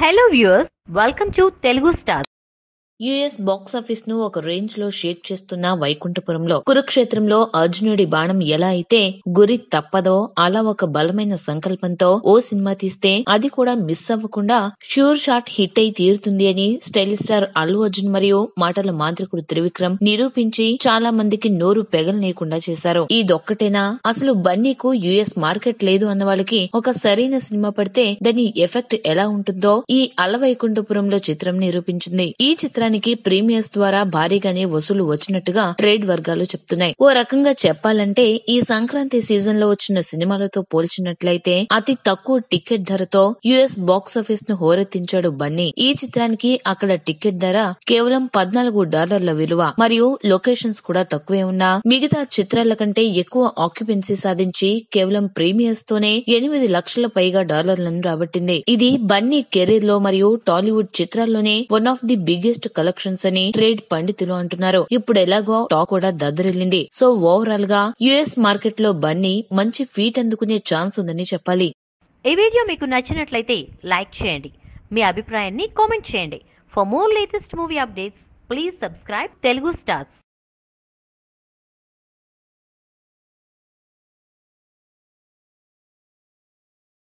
hello viewers welcome to Telugu star US box office ను ఒక range లో షేక్ చేస్తున్న వైకుంఠపురంలో కురుక్షేత్రంలో అర్జునుడి బాణం ఎలా అయితే గురి తప్పదో అలా ఒక బలమైన సంకల్పంతో ఓ సినిమా తీస్తే అది కూడా మిస్ అవ్వకుండా ష్యూర్ షాట్ హిట్ అయి తీరుతుంది అని స్టైల్ స్టార్ అల్లు అర్జున్ మరియు మాటల మాంత్రికుడు త్రివిక్రమ్ నిరూపించి చాలా మందికి నోరు పెగలనీయకుండా చేశారు ఇదొక్కటేనా అసలు బన్నీకు యుఎస్ మార్కెట్ లేదు అన్న వాళ్ళకి ఒక సరైన సినిమా పడితే దాని ఎఫెక్ట్ ఎలా ఉంటుందో ఈ అలవైకుంఠపురంలో చిత్రం నిరూపించింది ఈ చిత్రానికి ప్రీమియర్స్ ద్వారా భారీగానే వసూలు వచ్చినట్టుగా ట్రేడ్ వర్గాలు చెప్తున్నాయి ఓ రకంగా చెప్పాలంటే ఈ సంక్రాంతి సీజన్ లో వచ్చిన సినిమాలతో పోల్చినట్లయితే అతి తక్కువ టికెట్ ధరతో యుఎస్ బాక్స్ ఆఫీస్ ను హోరెత్తించాడు బన్నీ ఈ చిత్రానికి అక్కడ టికెట్ ధర కేవలం పద్నాలుగు డాలర్ల విలువ మరియు లొకేషన్స్ కూడా తక్కువే ఉన్నా మిగతా చిత్రాల కంటే ఎక్కువ ఆక్యుపెన్సీ సాధించి కేవలం ప్రీమియర్స్ తోనే ఎనిమిది లక్షల పైగా డాలర్లను రాబట్టింది ఇది బన్నీ కెరీర్ లో మరియు టాలీవుడ్ చిత్రాల్లోనే one of the biggest collections అని ట్రేడ్ పండితులు అంటున్నారు ఇప్పుడు ఎలాగో టాక్ కూడా దద్దరిల్లింది సో ఓవరాల్ గా యుఎస్ మార్కెట్ లో బన్నీ మంచి ఫీట్ అందుకునే ఛాన్స్ ఉందని చెప్పాలి ఈ వీడియో మీకు నచ్చినట్లయితే లైక్ చేయండి మీ అభిప్రాయాన్ని కామెంట్ చేయండి for more latest movie updates please subscribe Telugu stars